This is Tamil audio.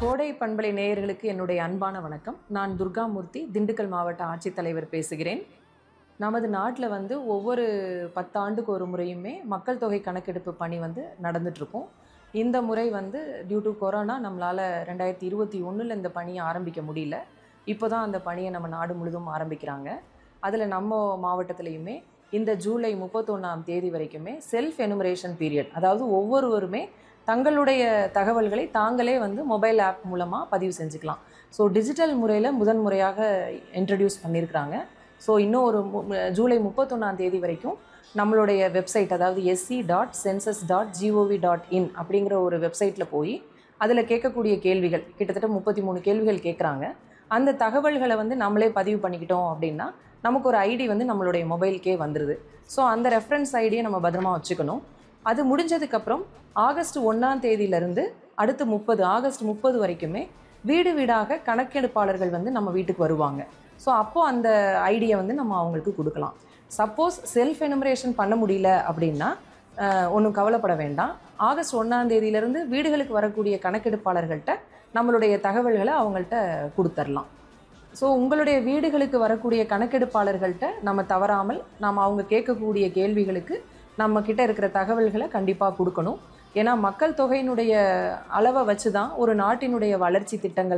கோடை பண்பலை நேயர்களுக்கு என்னுடைய அன்பான வணக்கம் நான் துர்காமூர்த்தி திண்டுக்கல் மாவட்ட ஆட்சித்தலைவர் பேசுகிறேன் நமது நாட்டில் வந்து ஒவ்வொரு பத்தாண்டுக்கு ஒரு முறையுமே மக்கள் தொகை கணக்கெடுப்பு பணி வந்து நடந்துட்டுருக்கும் இந்த முறை வந்து டியூ டு கொரோனா நம்மளால் ரெண்டாயிரத்தி இருபத்தி ஒன்றில் இந்த பணியை ஆரம்பிக்க முடியல இப்போ தான் அந்த பணியை நம்ம நாடு முழுதும் ஆரம்பிக்கிறாங்க அதில் நம்ம மாவட்டத்துலேயுமே இந்த ஜூலை முப்பத்தொன்னாம் தேதி வரைக்குமே செல்ஃப் எனுமரேஷன் பீரியட் அதாவது ஒவ்வொருவருமே தங்களுடைய தகவல்களை தாங்களே வந்து மொபைல் ஆப் மூலமாக பதிவு செஞ்சுக்கலாம் ஸோ டிஜிட்டல் முறையில் முதன் முறையாக இன்ட்ரடியூஸ் பண்ணியிருக்கிறாங்க ஸோ இன்னும் ஒரு மு- மு- ஜூலை முப்பத்தொன்னாம் தேதி வரைக்கும் நம்மளுடைய வெப்சைட் அதாவது SC dot census dot GOV dot in அப்படிங்கிற ஒரு வெப்சைட்டில் போய் அதில் கேட்கக்கூடிய கேள்விகள் கிட்டத்தட்ட முப்பத்தி மூணு கேள்விகள் கேட்குறாங்க அந்த தகவல்களை வந்து நம்மளே பதிவு பண்ணிக்கிட்டோம் அப்படின்னா நமக்கு ஒரு ஐடி வந்து நம்மளுடைய மொபைலுக்கே வந்துடுது ஸோ அந்த ரெஃபரன்ஸ் ஐடியை நம்ம பத்திரமா வச்சுக்கணும் அது முடிஞ்சதுக்கப்புறம் ஆகஸ்ட் ஒன்றாம் தேதியிலிருந்து அடுத்து முப்பது ஆகஸ்ட் முப்பது வரைக்குமே வீடு வீடாக கணக்கெடுப்பாளர்கள் வந்து நம்ம வீட்டுக்கு வருவாங்க ஸோ அப்போது அந்த ஐடியை வந்து நம்ம அவங்களுக்கு கொடுக்கலாம் சப்போஸ் செல்ஃப் எனுமரேஷன் பண்ண முடியல அப்படின்னா ஒன்றும் கவலைப்பட வேண்டாம் ஆகஸ்ட் ஒன்றாம் தேதியிலிருந்து வீடுகளுக்கு வரக்கூடிய கணக்கெடுப்பாளர்கள்ட்ட நம்மளுடைய தகவல்களை அவங்கள்ட்ட கொடுத்துர்லாம் ஸோ உங்களுடைய வீடுகளுக்கு வரக்கூடிய கணக்கெடுப்பாளர்கள்ட்ட நம்ம தவறாமல் நாம் அவங்க கேட்கக்கூடிய கேள்விகளுக்கு நம்ம கிட்ட இருக்கிற தகவல்களை கண்டிப்பாக கொடுக்கணும் ஏன்னா மக்கள் தொகையினுடைய அளவை வச்சு தான் ஒரு நாட்டினுடைய வளர்ச்சி திட்டங்கள்